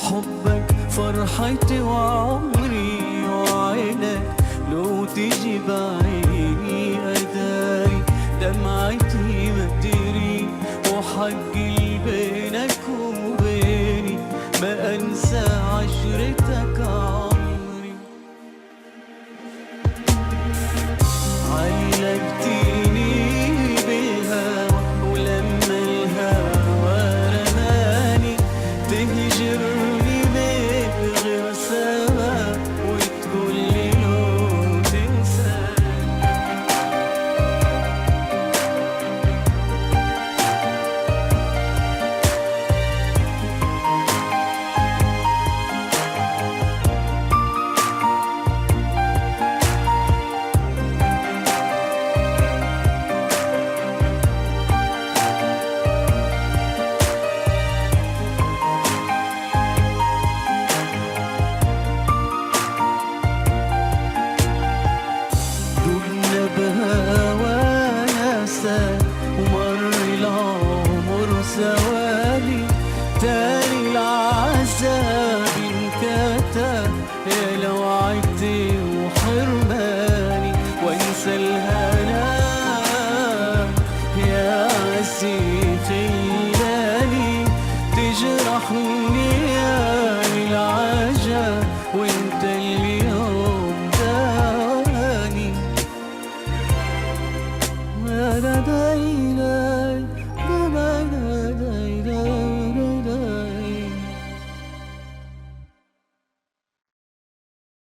حبك فرحتي وعمري وعينك لو تيجي بعيني أداري دمعتي ما تدري وحقي اللي بينك وبيني ما أنسى عشرتك عمري علقتيني بالهوى ولما الهوى رماني تهجرني من غير سبب وتقولي لو تنساني دبنا بهوانا سال ومر العمر ثواني تاني العذاب انكتب يا لو عدت وحرماني وانسى الهنا يا عزي خلاني تجرحني يا العجب وانت اليوم داني لا لا لا لا